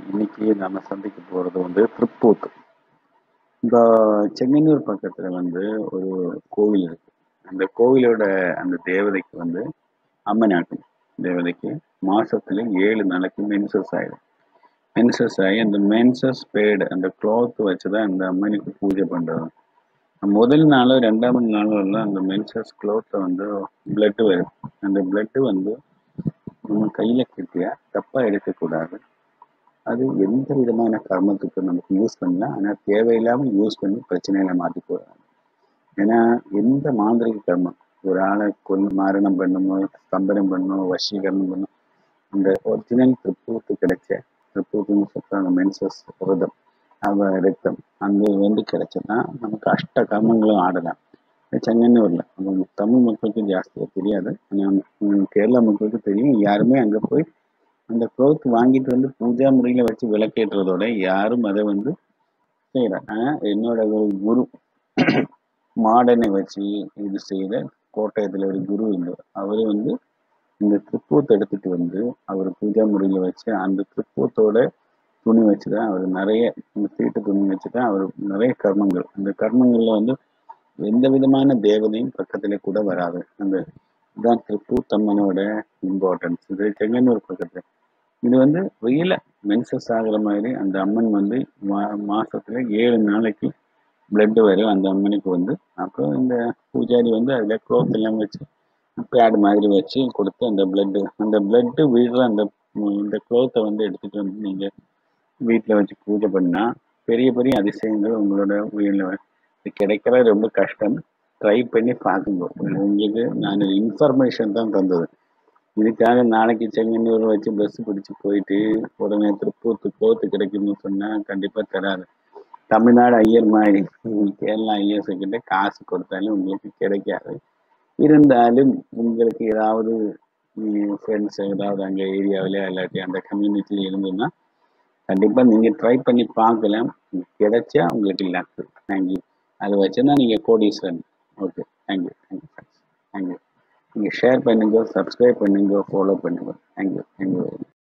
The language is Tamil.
இன்னைக்கு நம்ம சந்திக்க போகிறது வந்து திருப்பூர் இந்த செங்கன்னூர் பக்கத்தில் வந்து ஒரு கோவில் இருக்கு அந்த கோவிலோட அந்த தேவதைக்கு வந்து அம்மனாட்டம் தேவதைக்கு மாசத்துல ஏழு நாளைக்கு மென்சஸ் ஆயிடும் மென்சஸ் ஆகி அந்த மென்சஸ் பேடு அந்த கிளாத் வச்சு தான் அந்த அம்மனுக்கு பூஜை பண்ணுறது முதல் நாளோ ரெண்டாவது நாளோ எல்லாம் அந்த மென்சஸ் கிளாத்தை வந்து பிளட்டு வரும் அந்த பிளட்டு வந்து நம்ம கையில் கிட்டியா தப்பாக எடுக்கக்கூடாது அது எந்த விதமான கர்மத்துக்கு நமக்கு யூஸ் பண்ணலாம் ஆனால் தேவையில்லாமல் யூஸ் பண்ணி பிரச்சனையில மாட்டி போகிறாங்க ஏன்னா எந்த மாந்திரிக கர்மம் ஒரு ஆளை கொண்டு மாரணம் பண்ணணும் ஸ்தம்பனம் பண்ணணும் வசீகரணம் பண்ணணும் அந்த ஒரிஜினல் திருப்பூத்து கிடைச்ச திருப்பூத்துன்னு சொல்கிறாங்க மென்சஸ் விரதம் அவ ரத்தம் அந்த வந்து கிடைச்சதுன்னா நமக்கு அஷ்ட கர்மங்களும் ஆடலாம் செங்கன்னூரில் அவங்க தமிழ் மக்களுக்கு ஜாஸ்தியாக தெரியாது ஆனால் கேரளா மக்களுக்கு தெரியும் யாருமே அங்கே போய் அந்த க்ளோத் வாங்கிட்டு வந்து பூஜா முறையில் வச்சு விளக்கேற்றுறதோட யாரும் அதை வந்து செய்கிறாங்க என்னோட ஒரு குரு மாடனை வச்சு இது செய்த கோட்டயத்தில் ஒரு குரு இருந்தார் அவர் வந்து இந்த திருப்பூத்தை எடுத்துட்டு வந்து அவர் பூஜா முறையில் வச்சு அந்த திருப்பூத்தோட துணி வச்சு தான் அவர் நிறைய இந்த தீட்டு துணி வச்சு தான் அவர் நிறைய கர்மங்கள் அந்த கர்மங்களில் வந்து எந்த விதமான தேவதையும் பக்கத்துல கூட வராது அந்த இதுதான் திருப்பூத்தம்மனோட இம்பார்ட்டன்ஸ் இது செங்கன்னூர் பக்கத்துல இது வந்து வெயில மென்சஸ் ஆகுற மாதிரி அந்த அம்மன் வந்து மா மாசத்துல ஏழு நாளைக்கு பிளட் வரும் அந்த அம்மனுக்கு வந்து அப்புறம் இந்த பூஜாரி வந்து அதில் க்ளோத் எல்லாம் வச்சு பேட் மாதிரி வச்சு கொடுத்து அந்த பிளட்டு அந்த பிளட்டு விழுற அந்த இந்த க்ளோத்தை வந்து எடுத்துட்டு வந்து நீங்கள் வீட்டில் வச்சு பூஜை பண்ணால் பெரிய பெரிய அதிசயங்கள் உங்களோட உயிரில் கிடைக்கிற ரொம்ப கஷ்டம் ட்ரை பண்ணி பார்க்குங்க உங்களுக்கு நான் இன்ஃபர்மேஷன் தான் தந்தது இதுக்காக நாளைக்கு செங்கன்னூர் வச்சு பஸ் பிடிச்சி போயிட்டு உடனே திருப்பூத்து க்ளோத்து கிடைக்கும்னு சொன்னால் கண்டிப்பாக தராது தமிழ்நாடு ஐயர் மாதிரி கேரளா ஐயர்ஸ் கிட்ட காசு கொடுத்தாலும் உங்களுக்கு கிடைக்காது இருந்தாலும் உங்களுக்கு ஏதாவது ஃப்ரெண்ட்ஸ் ஏதாவது அங்கே ஏரியாவில் இல்லாட்டி அந்த கம்யூனிட்டியில் இருந்ததுன்னா கண்டிப்பாக நீங்கள் ட்ரை பண்ணி பார்க்கலாம் கிடைச்சா உங்களுக்கு லக்கு தேங்க்யூ அதை வச்சுன்னா நீங்கள் கோடீஸ்வரன் ஓகே தேங்க்யூ தேங்க்யூ தேங்க்யூ நீங்கள் ஷேர் பண்ணுங்க சப்ஸ்கிரைப் பண்ணுங்க ஃபாலோ பண்ணுங்க தேங்க்யூ தேங்க்யூ வெரி மச்